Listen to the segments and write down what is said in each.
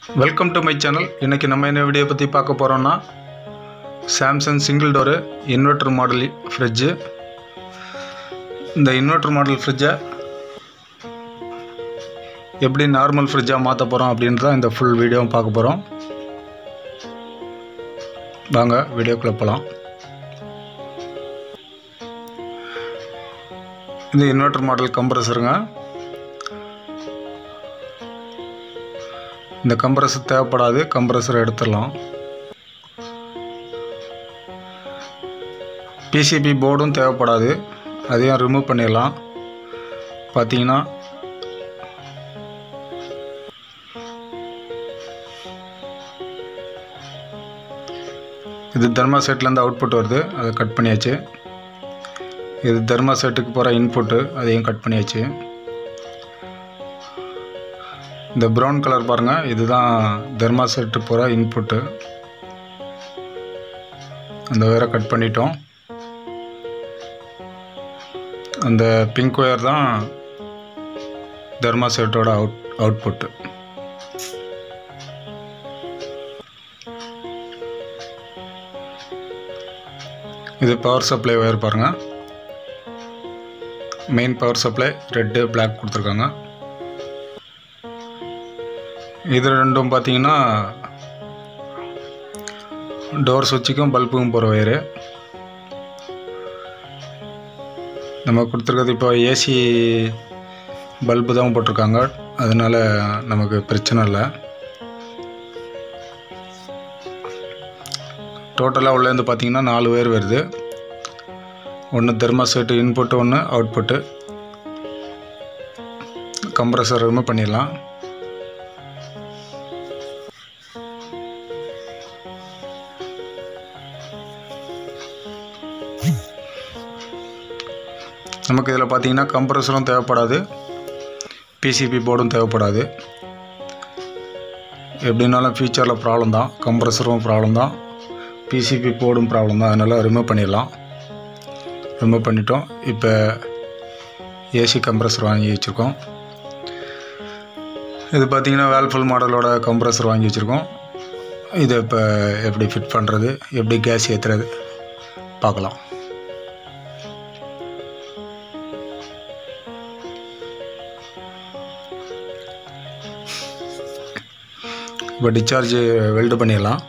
welcome to my channel இன்றைக்கி நம்ம என்ன வீடியோ பற்றி பார்க்க போகிறோன்னா Samsung single door inverter model fridge இந்த இன்வெர்டர் மாடல் ஃப்ரிட்ஜை எப்படி நார்மல் ஃப்ரிட்ஜாக மாற்ற போகிறோம் அப்படின்றத இந்த ஃபுல் வீடியோவும் பார்க்க போகிறோம் வாங்க வீடியோக்குள்ளே போகலாம் இது இன்வெர்டர் மாடல் கம்ப்ரஸருங்க இந்த கம்ப்ரஸர் தேவைப்படாது கம்ப்ரஸர் எடுத்துடலாம் பிசிபி போர்டும் தேவைப்படாது அதையும் ரிமூவ் பண்ணிடலாம் பார்த்தீங்கன்னா இது தர்மா செட்லேருந்து அவுட்புட் வருது அதை கட் பண்ணியாச்சு இது தர்மா செட்டுக்கு போகிற இன்புட்டு அதையும் கட் பண்ணியாச்சு இந்த ப்ரௌன் கலர் பாருங்கள் இதுதான் தெர்மா செட்டு போகிற இன்புட்டு அந்த ஒயரை கட் பண்ணிட்டோம் அந்த பிங்க் ஒயர் தான் தெர்மா செட்டோட அவுட் அவுட்புட்டு இது பவர் சப்ளை ஒயர் பாருங்கள் main power supply red black கொடுத்துருக்காங்க இது ரெண்டும் பார்த்தீங்கன்னா டோர் சுவிட்சுக்கும் பல்புக்கும் போகிற ஒயரு நம்ம கொடுத்துருக்கிறது இப்போ ஏசி பல்பு தான் போட்டிருக்காங்க அதனால் நமக்கு பிரச்சனை இல்லை டோட்டலாக உள்ளேருந்து பார்த்தீங்கன்னா நாலு ஒயர் வருது ஒன்று தெர்மாசெட்டு இன்புட்டு ஒன்று அவுட்புட்டு கம்ப்ரஸர் ரிமூவ் பண்ணிடலாம் நமக்கு இதில் பார்த்தீங்கன்னா கம்ப்ரஸரும் தேவைப்படாது பிசிபி போர்டும் தேவைப்படாது எப்படின்னாலும் ஃபியூச்சரில் ப்ராப்ளம் தான் கம்ப்ரஸரும் ப்ராப்ளம் தான் பிசிபி போர்டும் ப்ராப்ளம் தான் அதனால் ரிமூவ் பண்ணிடலாம் ரிமூவ் பண்ணிட்டோம் இப்போ ஏசி கம்ப்ரஸர் வாங்கி வச்சுருக்கோம் இது பார்த்திங்கன்னா வேல்ஃபுல் மாடலோட கம்ப்ரஸர் வாங்கி வச்சுருக்கோம் இதை இப்போ எப்படி ஃபிட் பண்ணுறது எப்படி கேஸ் ஏற்றுறது பார்க்கலாம் இப்போ டிஸ்சார்ஜ் வெல்டு பண்ணிடலாம்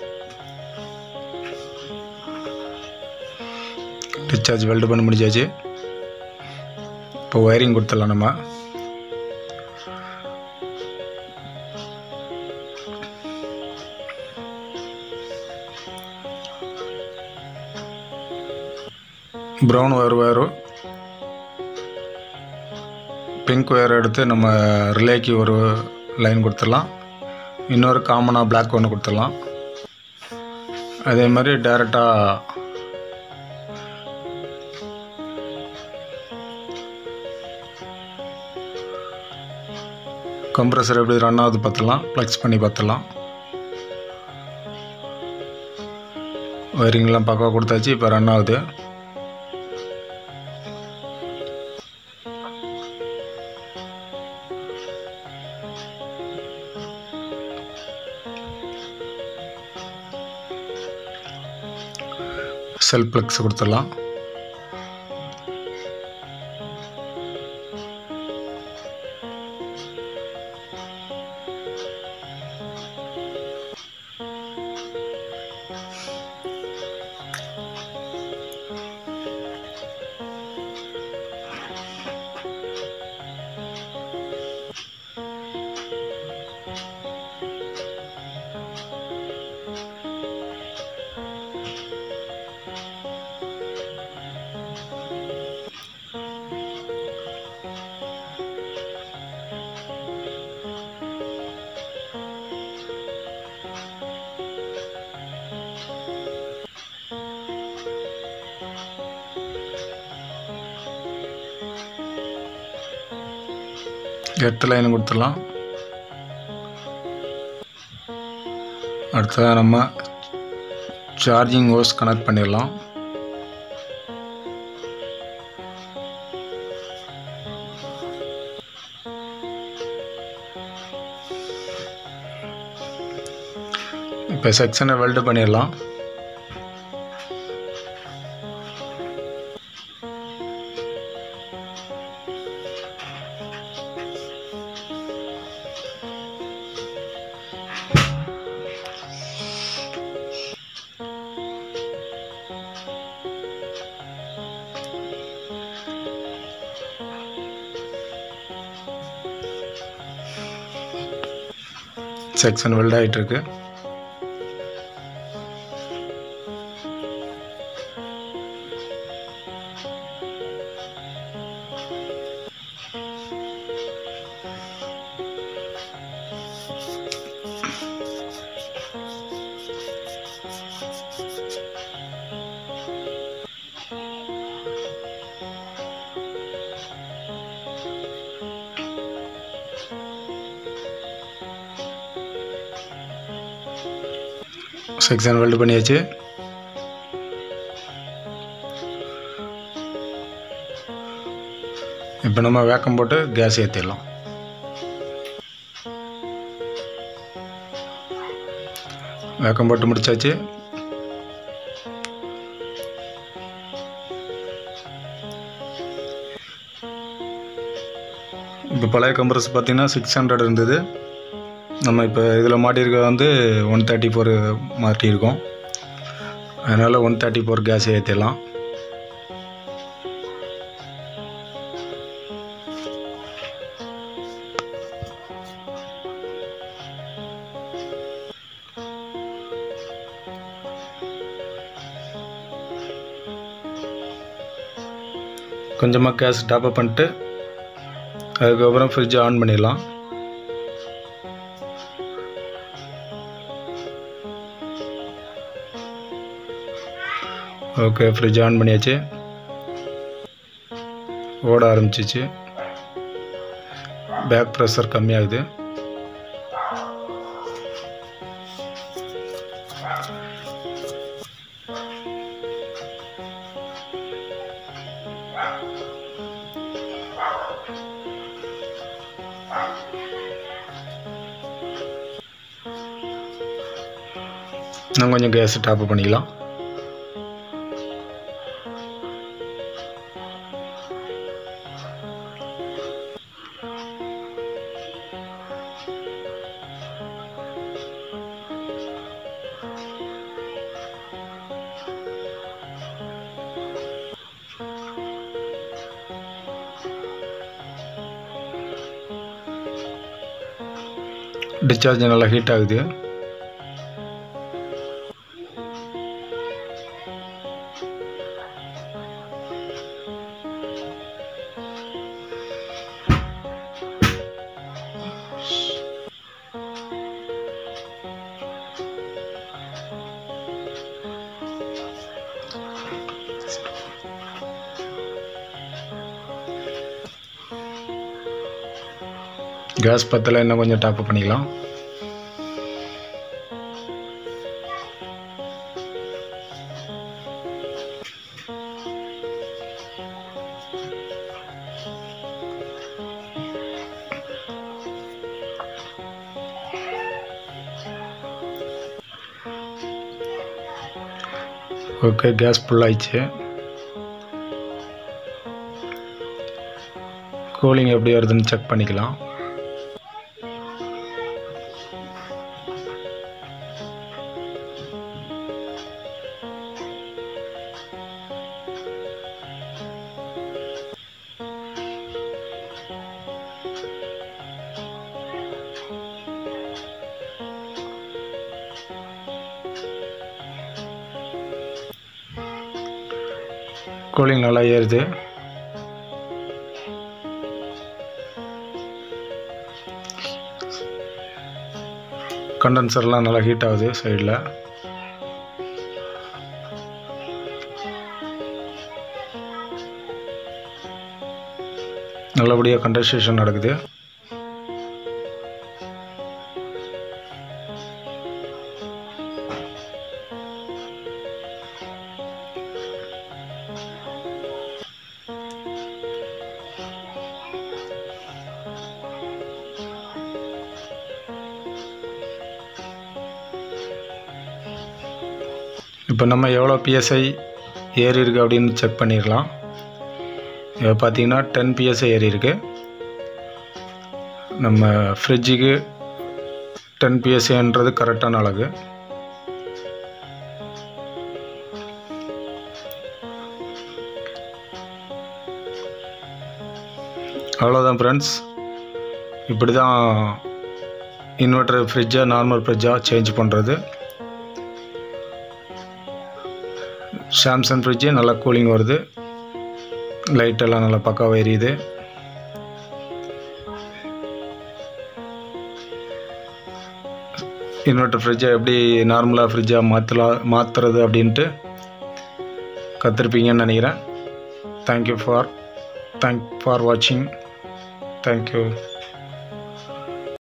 டிஸ்சார்ஜ் வெல்டு பண்ணி முடிச்சாச்சு இப்போ ஒயரிங் கொடுத்துடலாம் நம்ம ப்ரௌன் ஒயர் ஒயரும் பிங்க் ஒயர் எடுத்து நம்ம ரிலேக்கு ஒரு லைன் கொடுத்துடலாம் இன்னொரு காமனாக பிளாக் ஒன்று கொடுத்துடலாம் அதே மாதிரி டேரெக்டாக கம்ப்ரஸர் எப்படி ரன் ஆகுது பார்த்துடலாம் ப்ளக்ஸ் பண்ணி பார்த்துடலாம் ஒயரிங்லாம் பக்காவாக கொடுத்தாச்சு இப்போ ரன் ஆகுது செல் ப்ளக்ஸ் கொடுத்துடலாம் எட்டு லைன் கொடுத்துடலாம் அடுத்ததாக நம்ம சார்ஜிங் ஹோஸ் கனெக்ட் பண்ணிடலாம் இப்போ செக்ஷனை வெல்டு பண்ணிடலாம் செக்ஷன் வெல்ட் ஆகிட்டுருக்கு செக்ஷன் வெல்டு பண்ணியாச்சு இப்போ நம்ம வேக்கம் போட்டு கேஸ் ஏற்றிடலாம் வேக்கம் போட்டு முடிச்சாச்சு இப்போ பழைய கம்ப்ரஸ் பார்த்தீங்கன்னா சிக்ஸ் ஹண்ட்ரட் இருந்தது நம்ம இப்போ இதில் மாட்டியிருக்க வந்து ஒன் தேர்ட்டி ஃபோர் மாட்டியிருக்கோம் அதனால் ஒன் தேர்ட்டி ஃபோர் கேஸ் ஏற்றிடலாம் கொஞ்சமாக கேஸ் டாப்அப் பண்ணிட்டு அதுக்கப்புறம் ஃப்ரிட்ஜை ஆன் பண்ணிடலாம் ஓகே ஃப்ரிட்ஜ் ஆன் பண்ணியாச்சு ஓட ஆரம்பிச்சிச்சு பேக் ப்ரெஷர் கம்மியாகுது இன்னும் கொஞ்சம் கேஸ் டாப் பண்ணிக்கலாம் டிஸ்சார்ஜ் நல்லா ஹீட் ஆகுது கேஸ் பத்தில் இன்னும் கொஞ்சம் டாப் பண்ணிக்கலாம் ஓகே கேஸ் ஃபுல் ஆயிடுச்சு கூலிங் எப்படி வருதுன்னு செக் பண்ணிக்கலாம் கூலிங் நல்லா ஏறுது கண்டென்சர்லாம் நல்லா ஹீட் ஆகுது சைடில் நல்லபடியாக கண்டென்சேஷன் நடக்குது இப்போ நம்ம எவ்வளோ பிஎஸ்ஐ ஏறி இருக்கு அப்படின்னு செக் பண்ணிடலாம் இப்போ பார்த்தீங்கன்னா டென் பிஎஸ்ஐ ஏறி இருக்கு நம்ம ஃப்ரிட்ஜுக்கு டென் பிஎஸ்ஐன்றது கரெக்டான அழகு அவ்வளோதான் ஃப்ரெண்ட்ஸ் இப்படி தான் இன்வெர்டர் ஃப்ரிட்ஜை நார்மல் ஃப்ரிட்ஜாக சேஞ்ச் பண்ணுறது சாம்சங் ஃப்ரிட்ஜு நல்லா கூலிங் வருது லைட்டெல்லாம் நல்லா பக்காவாக எரியுது இன்வெர்டர் ஃப்ரிட்ஜை எப்படி நார்மலாக ஃப்ரிட்ஜாக மாற்றலாம் மாற்றுறது அப்படின்ட்டு கற்றுருப்பீங்கன்னு நினைக்கிறேன் தேங்க்யூ ஃபார் தேங்க் ஃபார் வாட்சிங் தேங்க்யூ